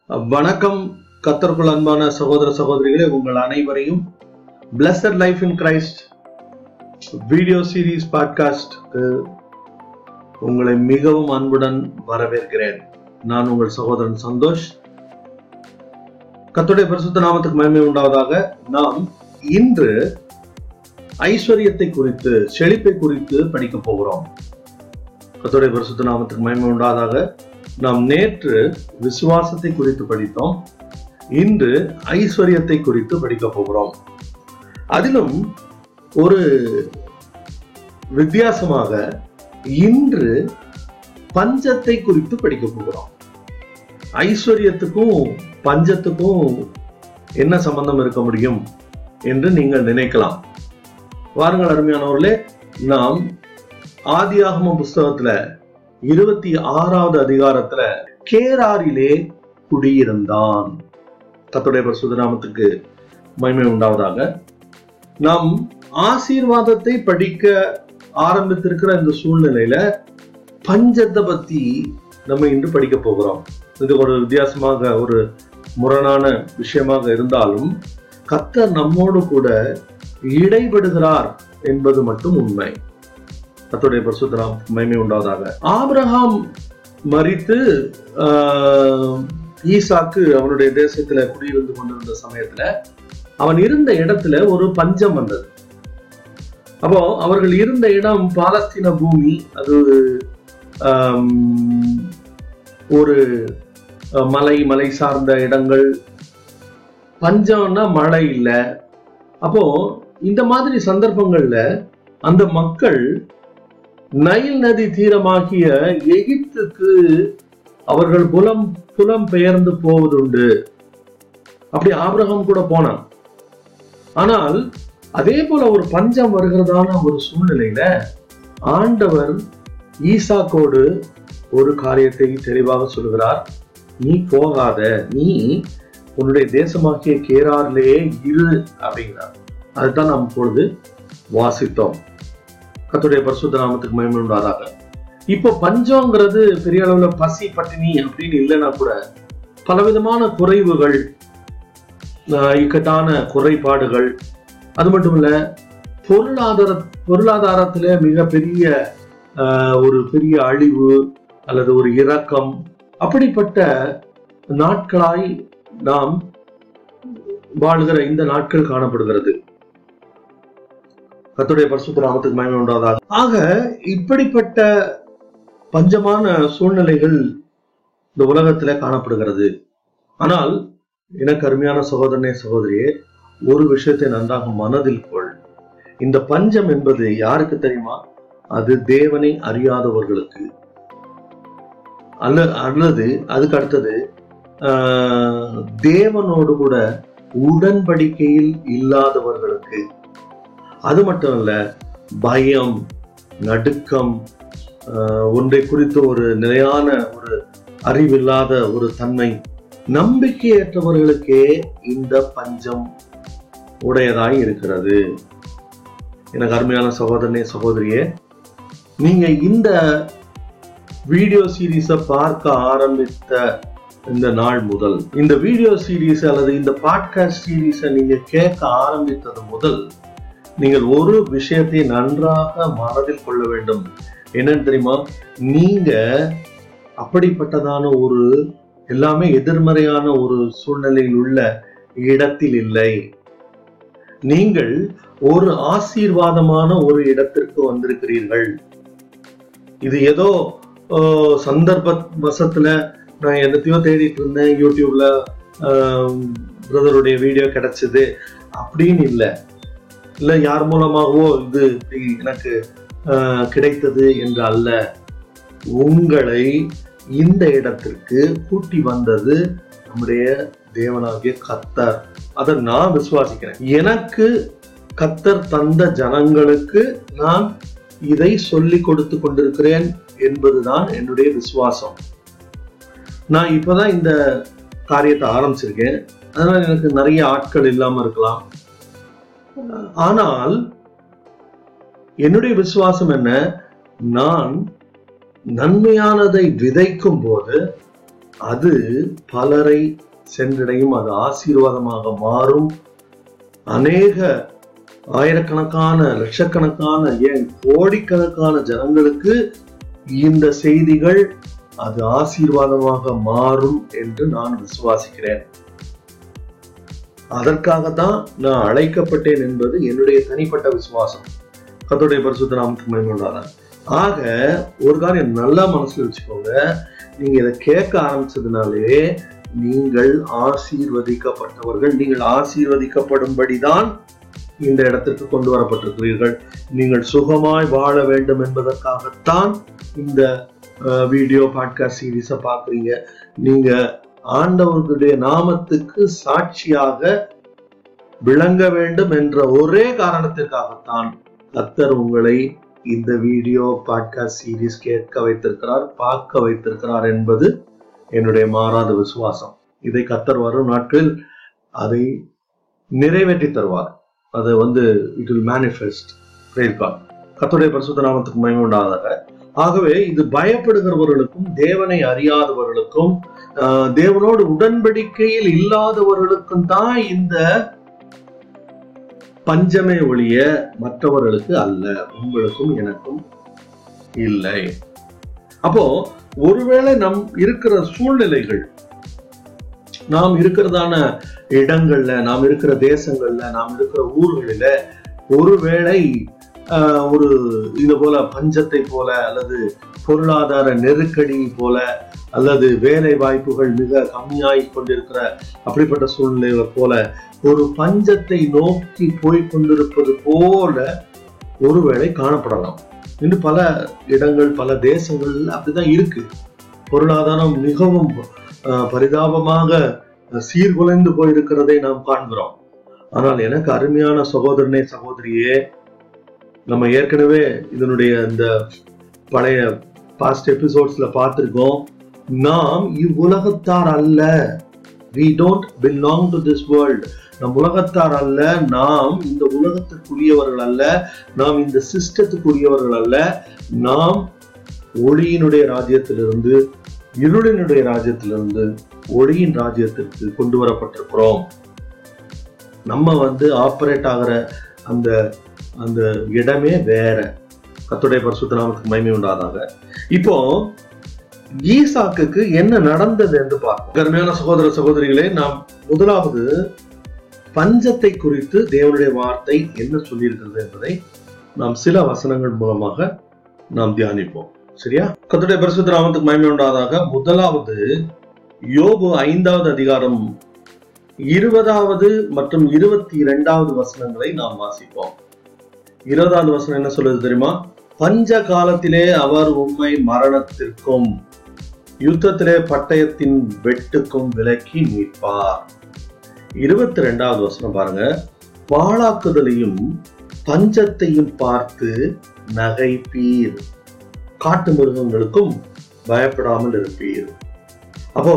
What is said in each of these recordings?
வணக்கம் கத்தருக்குள் அன்பான சகோதர சகோதரிகளே உங்கள் அனைவரையும் blessed life in Christ video series podcast உங்களை மிகவும் அன்புடன் வரவேற்கிறேன் நான் உங்கள் சகோதரன் சந்தோஷ் கத்துடைய பரிசுத்த நாமத்துக்கு மகிமை உண்டாவதாக நாம் இன்று ஐஸ்வர்யத்தை குறித்து செழிப்பை குறித்து படிக்க போகிறோம் கத்துடைய பரிசுத்த நாமத்துக்கு மகிமை உண்டாவதாக நாம் நேற்று விசுவாசத்தை குறித்து படித்தோம் இன்று ஐஸ்வர்யத்தை குறித்து படிக்க போகிறோம் அதிலும் ஒரு வித்தியாசமாக இன்று பஞ்சத்தை குறித்து படிக்க போகிறோம் ஐஸ்வர்யத்துக்கும் பஞ்சத்துக்கும் என்ன சம்பந்தம் இருக்க முடியும் என்று நீங்கள் நினைக்கலாம் வாருங்கள் அருமையானவர்களே நாம் ஆதியாகம புஸ்தகத்துல இருபத்தி ஆறாவது அதிகாரத்துல கேராரிலே குடியிருந்தான் கத்துடைய பரிசுத்தநாமத்துக்கு மகிமை உண்டாவதாக நாம் ஆசீர்வாதத்தை படிக்க ஆரம்பித்திருக்கிற இந்த சூழ்நிலையில பஞ்சத்தை பத்தி நம்ம இன்று படிக்க போகிறோம் இது ஒரு வித்தியாசமாக ஒரு முரணான விஷயமாக இருந்தாலும் கத்தர் நம்மோடு கூட இடைபடுகிறார் என்பது மட்டும் உண்மை கத்துடைய பரிசுத்தலாம் மகிமை உண்டாவதாக ஆபிரகாம் மறித்து ஈசாக்கு அவனுடைய தேசத்துல குடியிருந்து கொண்டிருந்த சமயத்துல அவன் இருந்த இடத்துல ஒரு பஞ்சம் வந்தது அப்போ அவர்கள் இருந்த இடம் பாலஸ்தீன பூமி அது ஒரு மலை மலை சார்ந்த இடங்கள் பஞ்சம்னா மழை இல்லை அப்போ இந்த மாதிரி சந்தர்ப்பங்கள்ல அந்த மக்கள் நைல் நதி தீரமாகிய எகிப்துக்கு அவர்கள் புலம் புலம் பெயர்ந்து போவதுண்டு அப்படி ஆபிரகம் கூட போனான் ஆனால் அதே போல ஒரு பஞ்சம் வருகிறதான ஒரு சூழ்நிலையில ஆண்டவர் ஈசாக்கோடு ஒரு காரியத்தை தெளிவாக சொல்கிறார் நீ போகாத நீ உன்னுடைய தேசமாகிய கேராரிலேயே இரு அப்படிங்கிறார் அதுதான் நாம் இப்பொழுது வாசித்தோம் கத்துடைய பரிசுத்த நாமத்துக்கு மகிமை உண்டாதாக இப்போ பஞ்சங்கிறது பெரிய அளவுல பசி பட்டினி அப்படின்னு இல்லைன்னா கூட பலவிதமான குறைவுகள் இக்கட்டான குறைபாடுகள் அது மட்டும் இல்ல பொருளாதார பொருளாதாரத்துல மிகப்பெரிய ஒரு பெரிய அழிவு அல்லது ஒரு இரக்கம் அப்படிப்பட்ட நாட்களாய் நாம் வாழ்கிற இந்த நாட்கள் காணப்படுகிறது கத்துடைய பரிசுத்த நாமத்துக்கு மகிமை உண்டாதாக ஆக இப்படிப்பட்ட பஞ்சமான சூழ்நிலைகள் இந்த உலகத்துல காணப்படுகிறது ஆனால் எனக்கு அருமையான சகோதரனே சகோதரியே ஒரு விஷயத்தை நன்றாக மனதில் கொள் இந்த பஞ்சம் என்பது யாருக்கு தெரியுமா அது தேவனை அறியாதவர்களுக்கு அல்ல அல்லது அதுக்கு அடுத்தது தேவனோடு கூட உடன்படிக்கையில் இல்லாதவர்களுக்கு அது மட்டும் இல்ல பயம் நடுக்கம் ஒன்றை குறித்த ஒரு நிலையான ஒரு அறிவில்லாத ஒரு தன்மை நம்பிக்கையற்றவர்களுக்கே இந்த பஞ்சம் உடையதாய் இருக்கிறது எனக்கு அருமையான சகோதரனே சகோதரியே நீங்க இந்த வீடியோ சீரீஸை பார்க்க ஆரம்பித்த இந்த நாள் முதல் இந்த வீடியோ சீரீஸ் அல்லது இந்த பாட்காஸ்ட் சீரீஸை நீங்க கேட்க ஆரம்பித்தது முதல் நீங்கள் ஒரு விஷயத்தை நன்றாக மனதில் கொள்ள வேண்டும் என்னன்னு தெரியுமா நீங்க அப்படிப்பட்டதான ஒரு எல்லாமே எதிர்மறையான ஒரு சூழ்நிலையில் உள்ள இடத்தில் இல்லை நீங்கள் ஒரு ஆசீர்வாதமான ஒரு இடத்திற்கு வந்திருக்கிறீர்கள் இது ஏதோ சந்தர்ப்ப வசத்துல நான் என்னத்தையோ தேடிட்டு இருந்தேன் யூடியூப்ல பிரதருடைய வீடியோ கிடைச்சது அப்படின்னு இல்லை இல்ல யார் மூலமாகவோ இது எனக்கு கிடைத்தது என்று அல்ல உங்களை இந்த இடத்திற்கு கூட்டி வந்தது நம்முடைய தேவனாகிய கத்தர் அதை நான் விசுவாசிக்கிறேன் எனக்கு கத்தர் தந்த ஜனங்களுக்கு நான் இதை சொல்லி கொடுத்து கொண்டிருக்கிறேன் என்பதுதான் என்னுடைய விசுவாசம் நான் இப்பதான் இந்த காரியத்தை ஆரம்பிச்சிருக்கேன் அதனால எனக்கு நிறைய ஆட்கள் இல்லாம இருக்கலாம் ஆனால் என்னுடைய விசுவாசம் என்ன நான் நன்மையானதை விதைக்கும் போது அது பலரை சென்றடையும் அது ஆசீர்வாதமாக மாறும் அநேக ஆயிரக்கணக்கான லட்சக்கணக்கான ஏன் கோடிக்கணக்கான ஜனங்களுக்கு இந்த செய்திகள் அது ஆசீர்வாதமாக மாறும் என்று நான் விசுவாசிக்கிறேன் அதற்காகத்தான் நான் அழைக்கப்பட்டேன் என்பது என்னுடைய தனிப்பட்ட விசுவாசம் கத்தோடைய பரிசுத்த நாமத்துக்கு மகிமையுண்டாதான் ஆக ஒரு காரியம் நல்லா மனசுல வச்சுக்கோங்க நீங்க இதை கேட்க ஆரம்பிச்சதுனாலே நீங்கள் ஆசீர்வதிக்கப்பட்டவர்கள் நீங்கள் ஆசீர்வதிக்கப்படும்படிதான் இந்த இடத்திற்கு கொண்டு வரப்பட்டிருக்கிறீர்கள் நீங்கள் சுகமாய் வாழ வேண்டும் என்பதற்காகத்தான் இந்த வீடியோ பாட்காஸ்ட் சீரீஸை பார்க்குறீங்க நீங்க ஆண்டவர்களுடைய நாமத்துக்கு சாட்சியாக விளங்க வேண்டும் என்ற ஒரே காரணத்திற்காகத்தான் கத்தர் உங்களை இந்த வீடியோ பாட்காஸ்ட் சீரீஸ் கேட்க வைத்திருக்கிறார் பார்க்க வைத்திருக்கிறார் என்பது என்னுடைய மாறாத விசுவாசம் இதை கத்தர் வரும் நாட்களில் அதை நிறைவேற்றி தருவார் அதை வந்து இட் வில் மேனிஃபெஸ்ட் கத்துடைய பரிசுத்த நாமத்துக்கு மயம் உண்டாதாக ஆகவே இது பயப்படுகிறவர்களுக்கும் தேவனை அறியாதவர்களுக்கும் தேவனோடு உடன்படிக்கையில் இல்லாதவர்களுக்கும் தான் இந்த பஞ்சமே ஒழிய மற்றவர்களுக்கு அல்ல உங்களுக்கும் எனக்கும் இல்லை அப்போ ஒருவேளை நம் இருக்கிற சூழ்நிலைகள் நாம் இருக்கிறதான இடங்கள்ல நாம் இருக்கிற தேசங்கள்ல நாம் இருக்கிற ஊர்களில ஒருவேளை ஒரு இது போல பஞ்சத்தை போல அல்லது பொருளாதார நெருக்கடி போல அல்லது வேலை வாய்ப்புகள் மிக கம்மியாகி கொண்டிருக்கிற அப்படிப்பட்ட சூழ்நிலை போல ஒரு பஞ்சத்தை நோக்கி போய் கொண்டிருப்பது போல ஒருவேளை காணப்படலாம் இன்னும் பல இடங்கள் பல தேசங்கள் அப்படிதான் இருக்கு பொருளாதாரம் மிகவும் பரிதாபமாக சீர்குலைந்து போயிருக்கிறதை நாம் காண்கிறோம் ஆனால் எனக்கு அருமையான சகோதரனே சகோதரியே நம்ம ஏற்கனவே இதனுடைய இந்த பழைய பாஸ்ட் எபிசோட்ஸ்ல பார்த்திருக்கோம் நாம் இவ்வுலகத்தார் அல்ல we don't belong to this world நம் உலகத்தார் அல்ல நாம் இந்த உலகத்திற்குரியவர்கள் அல்ல நாம் இந்த சிஸ்டத்துக்குரியவர்கள் அல்ல நாம் ஒளியினுடைய ராஜ்யத்திலிருந்து இருளினுடைய ராஜ்யத்திலிருந்து ஒளியின் ராஜ்யத்திற்கு கொண்டு வரப்பட்டிருக்கிறோம் நம்ம வந்து ஆப்ரேட் ஆகிற அந்த அந்த இடமே வேற கத்துடைய பரிசுத்த நாமத்துக்கு மகிமை உண்டாதாக இப்போ ஈசாக்குக்கு என்ன நடந்தது என்று பார்ப்போம் கருமையான சகோதர சகோதரிகளே நாம் முதலாவது பஞ்சத்தை குறித்து தேவனுடைய வார்த்தை என்ன சொல்லியிருக்கிறது என்பதை நாம் சில வசனங்கள் மூலமாக நாம் தியானிப்போம் சரியா கத்துடைய பரிசுத்த நாமத்துக்கு மகிமை உண்டாதாக முதலாவது யோபு ஐந்தாவது அதிகாரம் இருபதாவது மற்றும் இருபத்தி இரண்டாவது வசனங்களை நாம் வாசிப்போம் இருபதாவது வசனம் என்ன சொல்லுது தெரியுமா பஞ்ச காலத்திலே அவர் உண்மை மரணத்திற்கும் யுத்தத்திலே பட்டயத்தின் வெட்டுக்கும் விலக்கி மீட்பார் இருபத்தி ரெண்டாவது வசனம் பாருங்க பாழாக்குதலையும் பஞ்சத்தையும் பார்த்து நகைப்பீர் காட்டு மிருகங்களுக்கும் பயப்படாமல் இருப்பீர் அப்போ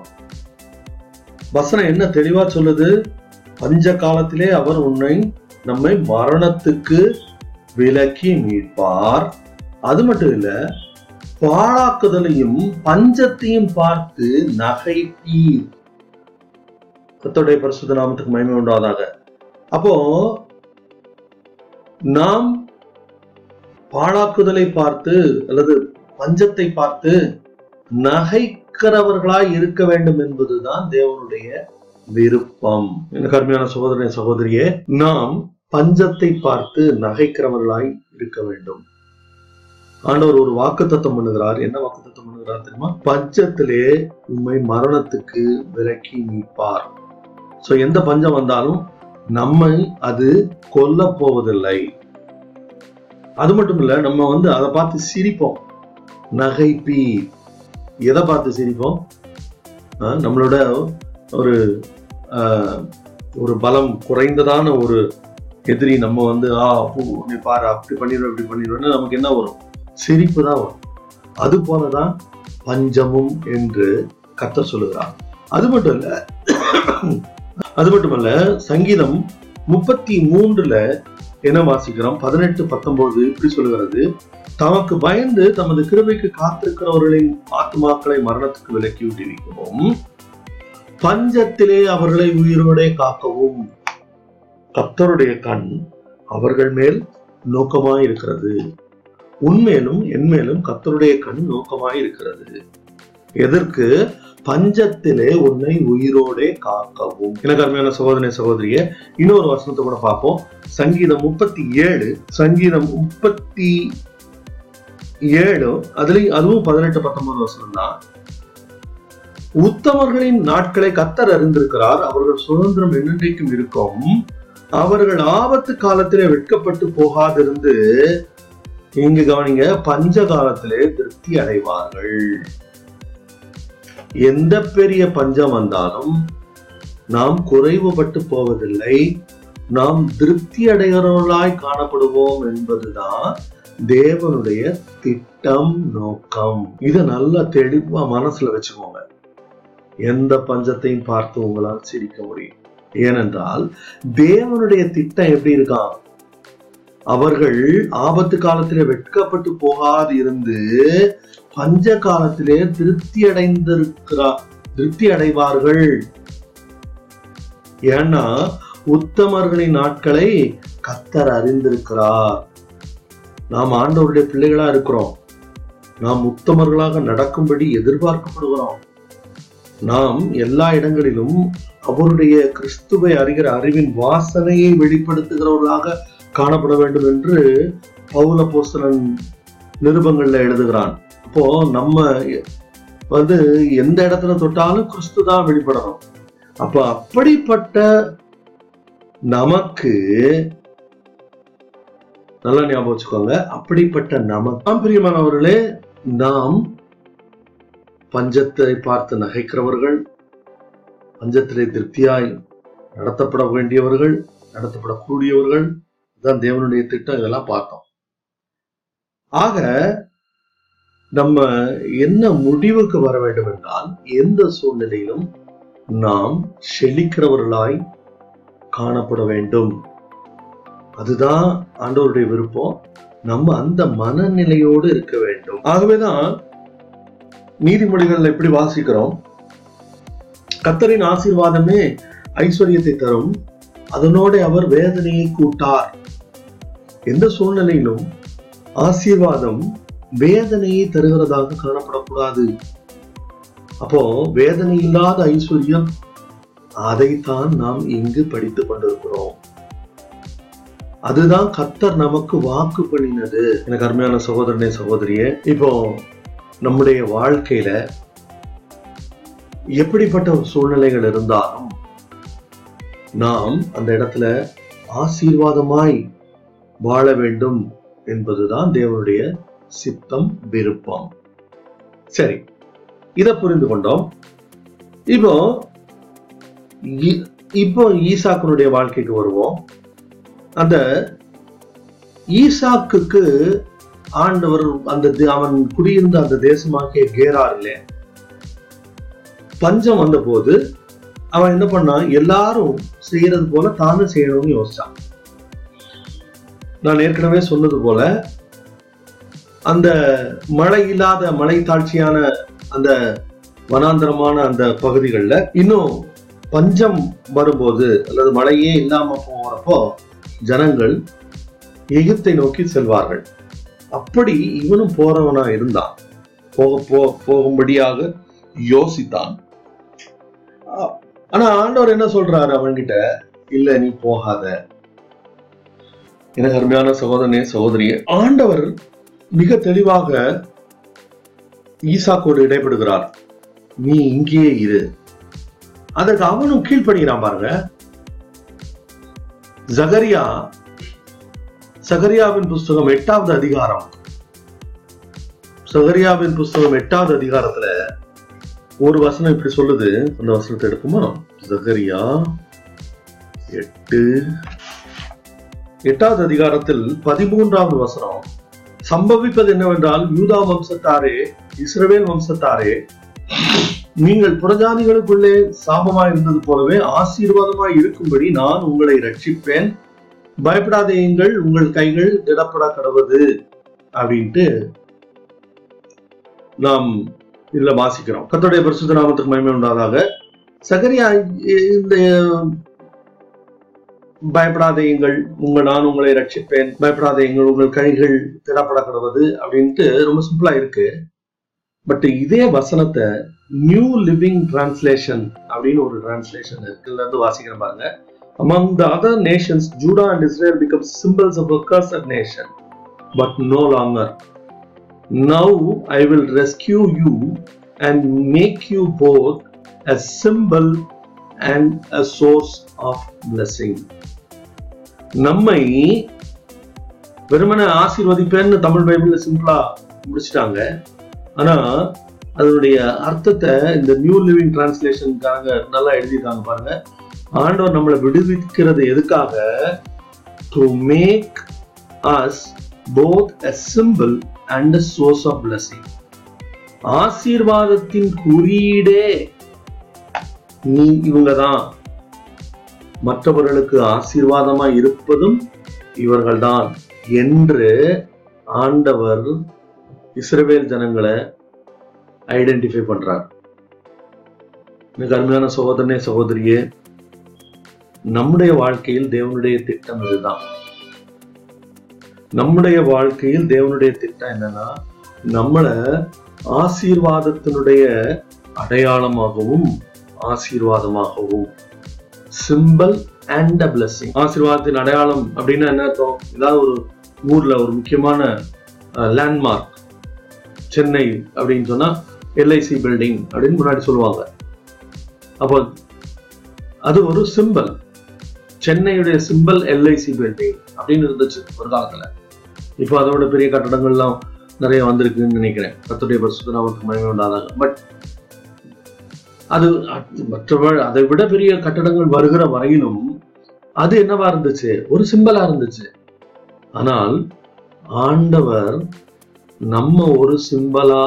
வசனம் என்ன தெளிவா சொல்லுது பஞ்ச காலத்திலே அவர் உன்னை நம்மை மரணத்துக்கு விலக்கி மீட்பார் அது மட்டும் இல்ல பாழாக்குதலையும் பஞ்சத்தையும் பார்த்து நகைப்பீர் கத்தோடைய பரிசுத்த நாமத்துக்கு மகிமை உண்டாதாக அப்போ நாம் பாழாக்குதலை பார்த்து அல்லது பஞ்சத்தை பார்த்து நகைக்கிறவர்களாய் இருக்க வேண்டும் என்பதுதான் தேவனுடைய விருப்பம் எனக்கு அருமையான சகோதரனை சகோதரியே நாம் பஞ்சத்தை பார்த்து நகைக்கிறவர்களாய் இருக்க வேண்டும் ஆண்டவர் ஒரு வாக்கு தத்தம் பண்ணுகிறார் என்ன வாக்கு தத்தம் பண்ணுகிறார் தெரியுமா பஞ்சத்திலே உண்மை மரணத்துக்கு விலக்கி நீப்பார் சோ எந்த பஞ்சம் வந்தாலும் நம்மை அது கொல்ல போவதில்லை அது மட்டும் இல்ல நம்ம வந்து அதை பார்த்து சிரிப்போம் நகைப்பி எதை பார்த்து சிரிப்போம் நம்மளோட ஒரு ஒரு பலம் குறைந்ததான ஒரு எதிரி நம்ம வந்து ஆ நீ பாரு அப்படி பண்ணிடுவோம் இப்படி பண்ணிடுவோம்னு நமக்கு என்ன வரும் சிரிப்பு தான் வரும் அது போலதான் பஞ்சமும் என்று கத்த சொல்லுகிறார் அது மட்டும் இல்ல அது மட்டுமல்ல சங்கீதம் முப்பத்தி மூன்றுல என்ன வாசிக்கிறோம் பதினெட்டு பத்தொன்பது இப்படி சொல்லுகிறது தமக்கு பயந்து தமது கிருபைக்கு காத்திருக்கிறவர்களின் ஆத்மாக்களை மரணத்துக்கு விலக்கி விட்டிருக்கவும் பஞ்சத்திலே அவர்களை உயிரோடே காக்கவும் கர்த்தருடைய கண் அவர்கள் மேல் நோக்கமாய் இருக்கிறது உன்மேலும் என்மேலும் கர்த்தருடைய கண் நோக்கமாய் இருக்கிறது எதற்கு பஞ்சத்திலே உன்னை உயிரோடே காக்கவும் எனக்கு அருமையான சகோதரனை சகோதரிய இன்னொரு வசனத்தை கூட பார்ப்போம் சங்கீதம் முப்பத்தி ஏழு சங்கீதம் முப்பத்தி ஏழு அதுலயும் அதுவும் பதினெட்டு பத்தொன்பது வசனம் தான் உத்தமர்களின் நாட்களை கத்தர் அறிந்திருக்கிறார் அவர்கள் சுதந்திரம் என்னென்றைக்கும் இருக்கும் அவர்கள் ஆபத்து காலத்திலே வெட்கப்பட்டு போகாதிருந்து இங்கு கவனிங்க பஞ்ச காலத்திலே திருப்தி அடைவார்கள் எந்த பெரிய பஞ்சம் வந்தாலும் நாம் குறைவுபட்டு போவதில்லை நாம் திருப்தி அடைகிறவர்களாய் காணப்படுவோம் என்பதுதான் தேவனுடைய திட்டம் நோக்கம் இத நல்லா தெளிவா மனசுல வச்சுக்கோங்க எந்த பஞ்சத்தையும் பார்த்து உங்களால் சிரிக்க முடியும் ஏனென்றால் தேவனுடைய திட்டம் எப்படி இருக்கான் அவர்கள் ஆபத்து காலத்திலே வெட்கப்பட்டு போகாது இருந்து பஞ்ச காலத்திலே திருப்தி அடைந்திருக்கிறார் திருப்தி அடைவார்கள் ஏன்னா உத்தமர்களின் நாட்களை கத்தர் அறிந்திருக்கிறார் நாம் ஆண்டவருடைய பிள்ளைகளா இருக்கிறோம் நாம் உத்தமர்களாக நடக்கும்படி எதிர்பார்க்கப்படுகிறோம் நாம் எல்லா இடங்களிலும் அவருடைய கிறிஸ்துவை அறிகிற அறிவின் வாசனையை வெளிப்படுத்துகிறவர்களாக காணப்பட வேண்டும் என்று பௌல போஸ்தலன் நிருபங்கள்ல எழுதுகிறான் அப்போ நம்ம வந்து எந்த இடத்துல தொட்டாலும் கிறிஸ்து தான் வெளிப்படணும் அப்ப அப்படிப்பட்ட நமக்கு நல்லா ஞாபகம் வச்சுக்கோங்க அப்படிப்பட்ட நமக்கு ஆம் பிரியமானவர்களே நாம் பஞ்சத்தை பார்த்து நகைக்கிறவர்கள் பஞ்சத்திலே திருப்தியாய் நடத்தப்பட வேண்டியவர்கள் நடத்தப்படக்கூடியவர்கள் தான் தேவனுடைய திட்டம் இதெல்லாம் பார்த்தோம் ஆக நம்ம என்ன முடிவுக்கு வர வேண்டும் என்றால் எந்த சூழ்நிலையிலும் நாம் செழிக்கிறவர்களாய் காணப்பட வேண்டும் அதுதான் ஆண்டவருடைய விருப்பம் நம்ம அந்த மனநிலையோடு இருக்க வேண்டும் ஆகவேதான் நீதிமொழிகள் எப்படி வாசிக்கிறோம் கத்தரின் ஆசீர்வாதமே ஐஸ்வர்யத்தை தரும் அதனோட அவர் வேதனையை கூட்டார் எந்த சூழ்நிலையிலும் ஆசீர்வாதம் வேதனையை தருகிறதாக காணப்படக்கூடாது அப்போ வேதனை இல்லாத ஐஸ்வர்யம் அதைத்தான் நாம் இங்கு படித்துக் கொண்டிருக்கிறோம் அதுதான் கத்தர் நமக்கு வாக்கு பண்ணினது எனக்கு அருமையான சகோதரனே சகோதரியே இப்போ நம்முடைய வாழ்க்கையில எப்படிப்பட்ட சூழ்நிலைகள் இருந்தாலும் நாம் அந்த இடத்துல ஆசீர்வாதமாய் வாழ வேண்டும் என்பதுதான் தேவனுடைய சித்தம் விருப்பம் சரி இத புரிந்து கொண்டோம் இப்போ இ- இப்போ ஈசாக்கனுடைய வாழ்க்கைக்கு வருவோம் அந்த ஈசாக்குக்கு ஆண்டவர் அந்த தே- அவன் குடியிருந்த அந்த தேசமாகிய கேராரிலே பஞ்சம் வந்த போது அவன் என்ன பண்ணான் எல்லாரும் செய்யறது போல தானும் செய்யணும்னு யோசிச்சான் நான் ஏற்கனவே சொன்னது போல அந்த மழை இல்லாத மலை தாழ்ச்சியான அந்த வனாந்தரமான அந்த பகுதிகளில் இன்னும் பஞ்சம் வரும்போது அல்லது மழையே இல்லாம போறப்போ ஜனங்கள் எகிப்தை நோக்கி செல்வார்கள் அப்படி இவனும் போறவனா இருந்தான் போக போ போகும்படியாக யோசித்தான் ஆ- ஆனா ஆண்டவர் என்ன சொல்றாரு அவன்கிட்ட இல்ல நீ போகாத எனக்கு அருமையான சகோதரனே சகோதரியே ஆண்டவர் மிக தெளிவாக ஈசாக்கோடு இடைப்படுகிறார் நீ இங்கேயே இரு அதற்கு அவனும் கீழ்ப்படுகிறான் பாருங்க ஜகரியா சகரியாவின் புஸ்தகம் எட்டாவது அதிகாரம் சகரியாவின் புஸ்தகம் எட்டாவது அதிகாரத்துல ஒரு வசனம் இப்படி சொல்லுது அந்த வசனத்தை எடுக்குமா சகரியா எட்டு எட்டாவது அதிகாரத்தில் பதிமூன்றாவது வசனம் சம்பவிப்பது என்னவென்றால் யூதா வம்சத்தாரே இஸ்ரவேல் வம்சத்தாரே நீங்கள் புறஜாதிகளுக்குள்ளே சாபமாய் இருந்தது போலவே ஆசீர்வாதமாய் இருக்கும்படி நான் உங்களை ரட்சிப்பேன் பயப்படாதீங்கள் உங்கள் கைகள் திடப்பட கடவுது அப்படின்ட்டு நாம் இதுல வாசிக்கிறோம் கர்த்தருடைய பரிசுத்த நாமத்துக்கு மகிமை உண்டாதாக சகரியா இந்த பயப்படாதீங்கள் உங்க நான் உங்களை ரட்சிப்பேன் பயப்படாதீங்கள் உங்கள் கைகள் திடப்பட கிடவது அப்படின்ட்டு ரொம்ப சிம்பிளா இருக்கு பட் இதே வசனத்தை நியூ லிவிங் டிரான்ஸ்லேஷன் அப்படின்னு ஒரு டிரான்ஸ்லேஷன் இருக்குல்ல இருந்து வாசிக்கிறேன் பாருங்க among the other nations judah and israel become symbols of a cursed nation but no longer now i will rescue you and make you both a symbol and a source of blessing நம்மை வெறுமனே ஆசீர்வதிப்பேன்னு தமிழ் பைபிள்ல சிம்பிளா முடிச்சிட்டாங்க ஆனா அதனுடைய அர்த்தத்தை இந்த new living டிரான்ஸ்லேஷனுக்காக நல்லா எழுதியிருக்காங்க பாருங்க ஆண்டவர் நம்மளை விடுவிக்கிறது எதுக்காக to make us both a symbol and a source of blessing ஆசீர்வாதத்தின் குறியீடே நீ இவங்க தான் மற்றவர்களுக்கு ஆசீர்வாதமா இருப்பதும் இவர்கள்தான் என்று ஆண்டவர் இஸ்ரவேல் ஜனங்களை ஐடென்டிஃபை பண்றார் மிக அருமையான சகோதரனே சகோதரியே நம்முடைய வாழ்க்கையில் தேவனுடைய திட்டம் இதுதான் நம்முடைய வாழ்க்கையில் தேவனுடைய திட்டம் என்னன்னா நம்மளை ஆசீர்வாதத்தினுடைய அடையாளமாகவும் ஆசீர்வாதமாகவும் சிம்பிள் அண்ட் அ பிளஸிங் ஆசீர்வாதத்தின் அடையாளம் அப்படின்னா என்ன அர்த்தம் ஏதாவது ஒரு ஊர்ல ஒரு முக்கியமான லேண்ட்மார்க் சென்னை அப்படின்னு சொன்னா எல்ஐசி பில்டிங் அப்படின்னு முன்னாடி சொல்லுவாங்க அப்போ அது ஒரு சிம்பிள் சென்னையுடைய சிம்பிள் எல்ஐசி பில்டிங் அப்படின்னு இருந்துச்சு ஒரு காலத்துல இப்போ அதோட பெரிய கட்டடங்கள்லாம் நிறைய வந்திருக்குன்னு நினைக்கிறேன் கத்துடைய பரிசுத்த நாமத்துக்கு மகிமை உண்டாதாங்க பட் அது மற்றவள் அதை விட பெரிய கட்டடங்கள் வருகிற வரையிலும் அது என்னவா இருந்துச்சு ஒரு சிம்பிளா இருந்துச்சு ஆனால் ஆண்டவர் நம்ம ஒரு சிம்பிளா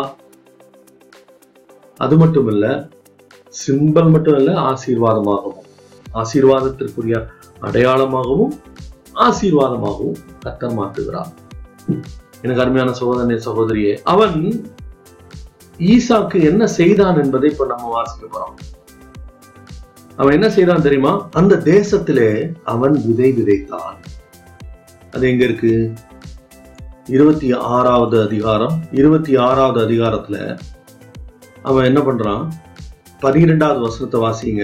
அது மட்டும் இல்ல சிம்பிள் மட்டும் இல்ல ஆசீர்வாதமாகவும் ஆசீர்வாதத்திற்குரிய அடையாளமாகவும் ஆசீர்வாதமாகவும் கத்தர் மாற்றுகிறார் எனக்கு அருமையான சகோதரனே சகோதரியே அவன் ஈசாக்கு என்ன செய்தான் என்பதை இப்ப நம்ம வாசிக்க போறோம் அவன் என்ன செய்தான் தெரியுமா அந்த தேசத்திலே அவன் விதை விதைத்தான் அது எங்க இருக்கு இருபத்தி ஆறாவது அதிகாரம் இருபத்தி ஆறாவது அதிகாரத்துல அவன் என்ன பண்றான் பனிரெண்டாவது வசனத்தை வாசிங்க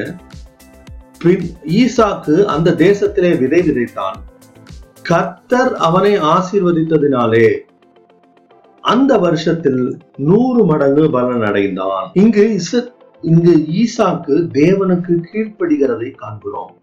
ஈசாக்கு அந்த தேசத்திலே விதை விதைத்தான் கர்த்தர் அவனை ஆசீர்வதித்ததினாலே அந்த வருஷத்தில் நூறு மடங்கு பலன் அடைந்தான் இங்கு இச இங்கு ஈசாக்கு தேவனுக்கு கீழ்ப்படுகிறதை காண்கிறோம்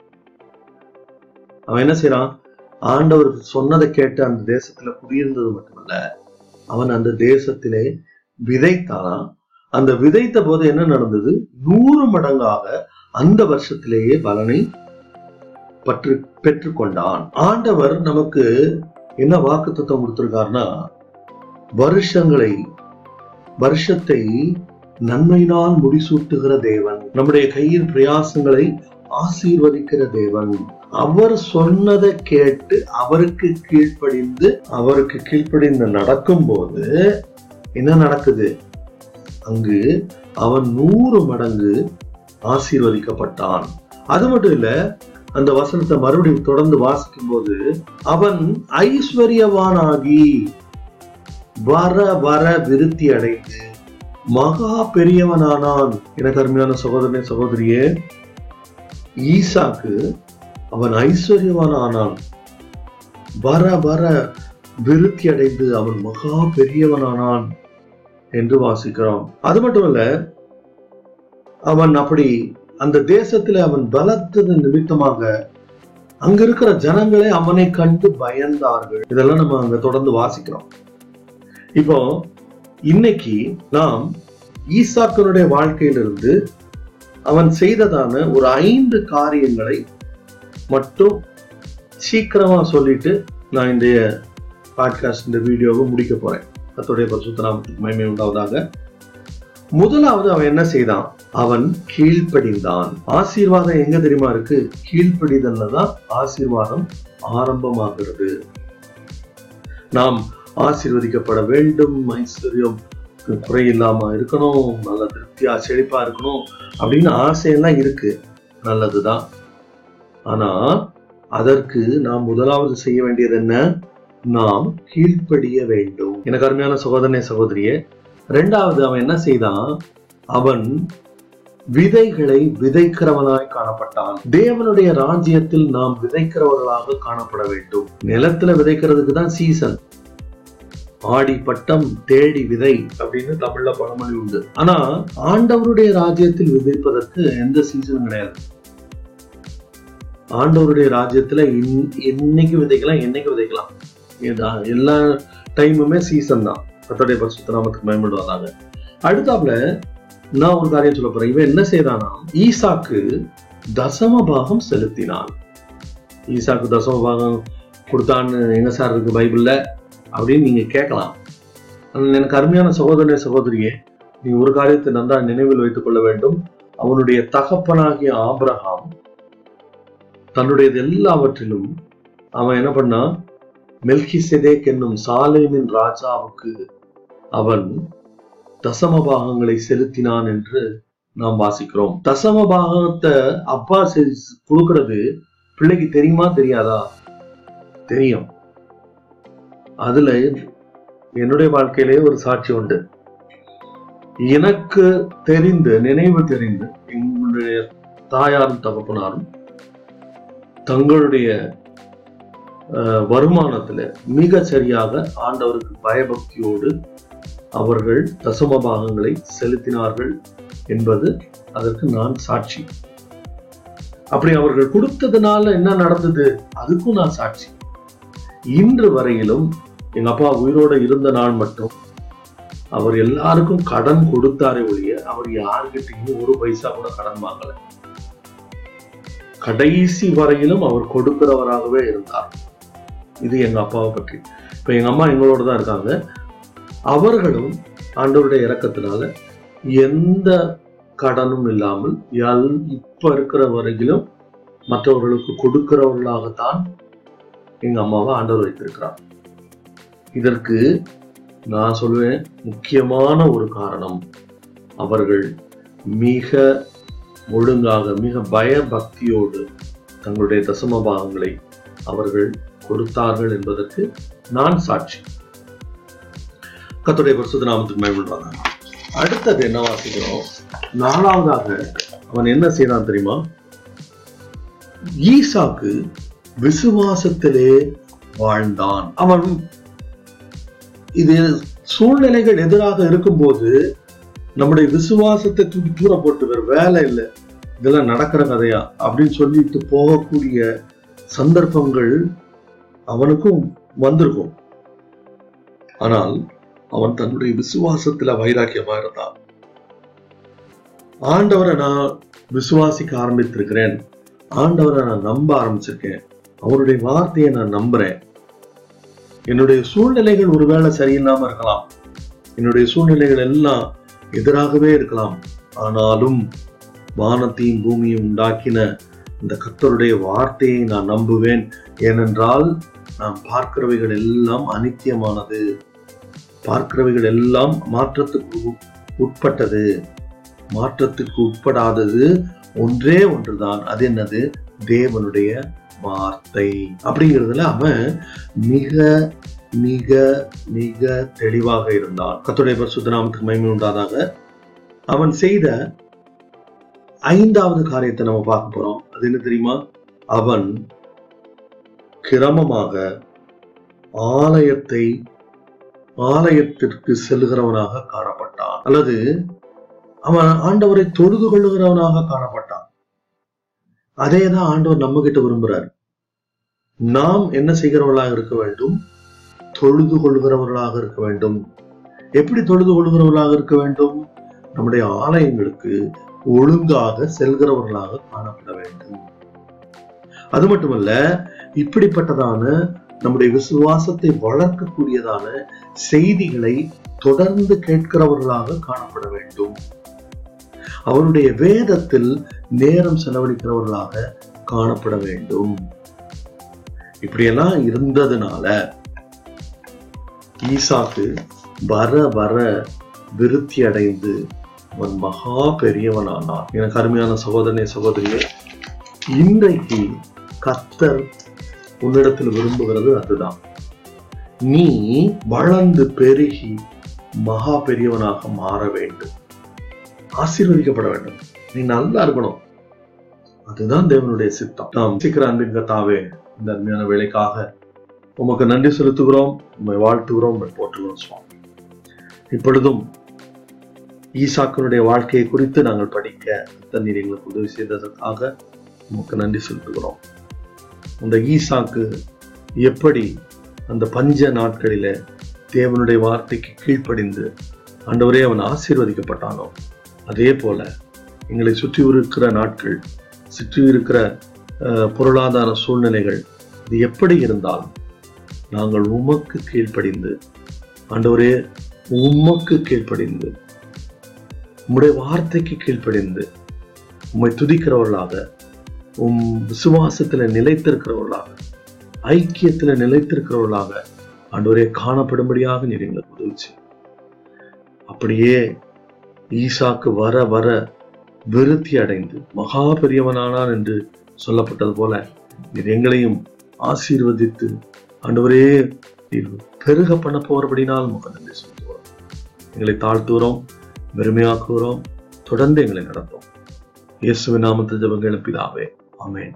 அவன் என்ன செய்யறான் ஆண்டவர் சொன்னதை கேட்டு அந்த தேசத்துல குடியிருந்தது மட்டுமல்ல அவன் அந்த தேசத்திலே விதைத்தான் அந்த விதைத்த போது என்ன நடந்தது நூறு மடங்காக அந்த வருஷத்திலேயே பலனை பற்று பெற்றுக்கொண்டான் ஆண்டவர் நமக்கு என்ன வாக்கு தத்துவம் கொடுத்திருக்காருன்னா வருஷங்களை வருஷத்தை நன்மையினால் முடிசூட்டுகிற தேவன் நம்முடைய கையின் பிரயாசங்களை ஆசீர்வதிக்கிற தேவன் அவர் சொன்னதை கேட்டு அவருக்கு கீழ்ப்படிந்து அவருக்கு கீழ்ப்படிந்து நடக்கும் போது என்ன நடக்குது அங்கு அவன் நூறு மடங்கு ஆசீர்வதிக்கப்பட்டான் அது மட்டும் இல்ல அந்த வசனத்தை மறுபடியும் தொடர்ந்து வாசிக்கும் போது அவன் ஐஸ்வர்யவானாகி வர வர விருத்தி அடைந்து மகா பெரியவனானான் எனக்கு அருமையான சகோதரனே சகோதரியே ஈசாக்கு அவன் ஐஸ்வர்யவான் ஆனான் வர வர விருத்தி அடைந்து அவன் மகா பெரியவனானான் என்று வாசிக்கிறோம் அது மட்டும் இல்ல அவன் அப்படி அந்த தேசத்துல அவன் பலத்தது நிமித்தமாக அங்க இருக்கிற ஜனங்களே அவனை கண்டு பயந்தார்கள் இதெல்லாம் நம்ம அங்க தொடர்ந்து வாசிக்கிறோம் இப்போ இன்னைக்கு நாம் ஈசாக்கனுடைய வாழ்க்கையிலிருந்து அவன் செய்ததான ஒரு ஐந்து காரியங்களை மட்டும் சீக்கிரமா சொல்லிட்டு நான் இந்த பாட்காஸ்ட் இந்த வீடியோவை முடிக்க போறேன் கத்தோடைய பரிசுத்த நாமத்துக்கு மகிமை உண்டாவதாக முதலாவது அவன் என்ன செய்தான் அவன் கீழ்ப்படிந்தான் ஆசீர்வாதம் எங்க தெரியுமா இருக்கு கீழ்ப்படிதல்ல தான் ஆசீர்வாதம் ஆரம்பமாகிறது நாம் ஆசீர்வதிக்கப்பட வேண்டும் ஐஸ்வர்யம் குறையில்லாம இருக்கணும் நல்ல திருப்தியா செழிப்பா இருக்கணும் அப்படின்னு ஆசையெல்லாம் இருக்கு நல்லதுதான் ஆனா அதற்கு நாம் முதலாவது செய்ய வேண்டியது என்ன நாம் கீழ்ப்படிய வேண்டும் எனக்கு அருமையான சகோதரனே சகோதரியே ரெண்டாவது அவன் என்ன செய்தான் அவன் விதைகளை விதைக்கிறவனாய் காணப்பட்டான் தேவனுடைய ராஜ்யத்தில் நாம் விதைக்கிறவர்களாக காணப்பட வேண்டும் நிலத்துல விதைக்கிறதுக்கு தான் சீசன் ஆடி பட்டம் தேடி விதை அப்படின்னு தமிழ்ல பழமொழி உண்டு ஆனா ஆண்டவருடைய ராஜ்யத்தில் விதைப்பதற்கு எந்த சீசனும் கிடையாது ஆண்டவருடைய ராஜ்யத்துல இன்- என்னைக்கு விதைக்கலாம் என்னைக்கு விதைக்கலாம் ஏதா- எல்லா டைமுமே சீசன் தான் கத்தோடைய பரிசுத்த நாமத்துக்கு பயன்படுவதாக அடுத்தாப்புல நான் ஒரு காரியம் சொல்ல போறேன் இவன் என்ன செய்தானா ஈசாக்கு தசம பாகம் செலுத்தினான் ஈசாக்கு தசம பாகம் கொடுத்தான்னு எங்க சார் இருக்கு பைபிள்ல அப்படின்னு நீங்க கேட்கலாம் ஆனால் எனக்கு அருமையான சகோதரனே சகோதரியே நீ ஒரு காரியத்தை நன்றா நினைவில் வைத்துக் கொள்ள வேண்டும் அவனுடைய தகப்பனாகிய ஆபிரகாம் தன்னுடையது எல்லாவற்றிலும் அவன் என்ன பண்ணான் மெல்கிசெதேக் என்னும் சாலேமின் ராஜாவுக்கு அவன் தசம பாகங்களை செலுத்தினான் என்று நாம் வாசிக்கிறோம் தசம பாகத்தை அப்பா செ- கொடுக்கிறது பிள்ளைக்கு தெரியுமா தெரியாதா தெரியும் அதுல என்னுடைய வாழ்க்கையிலே ஒரு சாட்சி உண்டு எனக்கு தெரிந்து நினைவு தெரிந்து எங்களுடைய தாயாரும் தகப்பனாரும் தங்களுடைய அஹ், வருமானத்துல மிக சரியாக ஆண்டவருக்கு பயபக்தியோடு அவர்கள் தசம பாகங்களை செலுத்தினார்கள் என்பது அதற்கு நான் சாட்சி அப்படி அவர்கள் கொடுத்ததுனால என்ன நடந்தது அதுக்கும் நான் சாட்சி இன்று வரையிலும் எங்க அப்பா உயிரோட இருந்த நாள் மட்டும் அவர் எல்லாருக்கும் கடன் கொடுத்தாரே ஒழிய அவர் யாருக்கிட்டையும் ஒரு பைசா கூட கடன் வாங்கல கடைசி வரையிலும் அவர் கொடுக்கிறவராகவே இருந்தார் இது எங்க அப்பாவை பற்றி இப்ப எங்க அம்மா எங்களோட தான் இருக்காங்க அவர்களும் ஆண்டவருடைய இரக்கத்தினால எந்த கடனும் இல்லாமல் எல்- இப்ப இருக்கிற வரையிலும் மற்றவர்களுக்கு கொடுக்கிறவர்களாகத்தான் எங்க அம்மாவை ஆண்டவர் வைத்திருக்கிறார் இதற்கு நான் சொல்வேன் முக்கியமான ஒரு காரணம் அவர்கள் மிக ஒழுங்காக மிக பயபக்தியோடு தங்களுடைய தசம பாகங்களை அவர்கள் கொடுத்தார்கள் என்பதற்கு நான் சாட்சி கர்த்தருடைய பரிசுத்த நாமத்துக்கு மேம்படுவாங்க அடுத்தது என்ன வாசிக்கிறோம் நாலாவதாக அவன் என்ன செய்தான் தெரியுமா ஈசாக்கு விசுவாசத்திலே வாழ்ந்தான் அவன் இது சூழ்நிலைகள் எதிராக இருக்கும்போது நம்முடைய விசுவாசத்தை தூக்கி தூர போட்டு வேற வேலை இல்லை இதெல்லாம் நடக்கிற கதையா அப்படின்னு சொல்லிட்டு போகக்கூடிய சந்தர்ப்பங்கள் அவனுக்கும் வந்திருக்கும் ஆனால் அவன் தன்னுடைய விசுவாசத்துல வைராக்கியமா இருந்தான் ஆண்டவரை நான் விசுவாசிக்க ஆரம்பித்திருக்கிறேன் ஆண்டவரை நான் நம்ப ஆரம்பிச்சிருக்கேன் அவருடைய வார்த்தையை நான் நம்புறேன் என்னுடைய சூழ்நிலைகள் ஒருவேளை சரியில்லாம இருக்கலாம் என்னுடைய சூழ்நிலைகள் எல்லாம் எதிராகவே இருக்கலாம் ஆனாலும் வானத்தையும் பூமியும் உண்டாக்கின இந்த கர்த்தருடைய வார்த்தையை நான் நம்புவேன் ஏனென்றால் நான் பார்க்கிறவைகள் எல்லாம் அனித்தியமானது பார்க்கிறவைகள் எல்லாம் மாற்றத்துக்கு உட்- உட்பட்டது மாற்றத்துக்கு உட்படாதது ஒன்றே ஒன்றுதான் அது என்னது தேவனுடைய வார்த்தை அப்படிங்கிறதுல அவன் மிக மிக மிக தெளிவாக இருந்தான் கர்த்தருடைய பரிசுத்த நாமத்துக்கு மகிமை உண்டாதாக அவன் செய்த ஐந்தாவது காரியத்தை நம்ம பார்க்க போறோம் அது என்ன தெரியுமா அவன் கிரமமாக ஆலயத்தை ஆலயத்திற்கு செல்கிறவனாக காணப்பட்டான் அல்லது அவன் ஆண்டவரை தொழுது கொள்ளுகிறவனாக காணப்பட்டான் அதே தான் ஆண்டவர் நம்ம கிட்ட விரும்புறார் நாம் என்ன செய்கிறவர்களாக இருக்க வேண்டும் தொழுது கொள்கிறவர்களாக இருக்க வேண்டும் எப்படி தொழுது கொள்கிறவர்களாக இருக்க வேண்டும் நம்முடைய ஆலயங்களுக்கு ஒழுங்காக செல்கிறவர்களாக காணப்பட வேண்டும் அது மட்டுமல்ல இப்படிப்பட்டதான நம்முடைய விசுவாசத்தை வளர்க்கக்கூடியதான செய்திகளை தொடர்ந்து கேட்கிறவர்களாக காணப்பட வேண்டும் அவருடைய வேதத்தில் நேரம் செலவழிக்கிறவர்களாக காணப்பட வேண்டும் இப்படியெல்லாம் இருந்ததுனால ஈசாக்கு வர வர விருத்தி அடைந்து அவன் மகா பெரியவனானான் எனக்கு அருமையான சகோதரனே சகோதரியே இன்றைக்கு கத்தர் உன்னிடத்தில் விரும்புகிறது அதுதான் நீ வளர்ந்து பெருகி மகா பெரியவனாக மாற வேண்டும் ஆசீர்வதிக்கப்பட வேண்டும் நீ நல்லா இருக்கணும் அதுதான் தேவனுடைய சித்தம் நாம் சீக்கிரம் அன்பின் கத்தாவே இந்த அருமையான வேலைக்காக உமக்கு நன்றி செலுத்துகிறோம் உண்மை வாழ்த்துகிறோம் உண்மை போற்றுகிறோம் சுவாமி இப்பொழுதும் ஈசாக்கனுடைய வாழ்க்கையை குறித்து நாங்கள் படிக்க தண்ணீர் எங்களுக்கு உதவி செய்ததற்காக உமக்கு நன்றி செலுத்துகிறோம் அந்த ஈசாக்கு எப்படி அந்த பஞ்ச நாட்களில தேவனுடைய வார்த்தைக்கு கீழ்ப்படிந்து ஆண்டவரே அவன் ஆசீர்வதிக்கப்பட்டானோ அதே போல எங்களை சுற்றி இருக்கிற நாட்கள் சுற்றி இருக்கிற அஹ், பொருளாதார சூழ்நிலைகள் இது எப்படி இருந்தாலும் நாங்கள் உமக்கு கீழ்ப்படிந்து ஆண்டவரே உமக்கு கீழ்ப்படிந்து உம்முடைய வார்த்தைக்கு கீழ்ப்படிந்து உம்மை துதிக்கிறவர்களாக உம் விசுவாசத்துல நிலைத்திருக்கிறவர்களாக ஐக்கியத்துல நிலைத்திருக்கிறவர்களாக ஆண்டவரே காணப்படும்படியாக நீர் எங்களுக்கு உதவி செய்யும். அப்படியே ஈசாக்கு வர வர விருத்தி அடைந்து மகா பெரியவனானான் என்று சொல்லப்பட்டது போல நீர் எங்களையும் ஆசீர்வதித்து ஆண்டவரே நீர் பெருக பண்ண போறபடினால் உமக்கு நன்றி சொல்லுகிறோம் எங்களை தாழ்த்துகிறோம் பெருமையாக்குகிறோம் தொடர்ந்து எங்களை நடத்தும் இயேசுவின் நாமத்தில் ஜெபங்கள் பிதாவே ஆமென்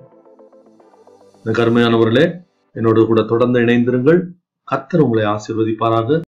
இந்த கருமையானவர்களே என்னோடு கூட தொடர்ந்து இணைந்திருங்கள் கர்த்தர் உங்களை ஆசீர்வதிப்பாராக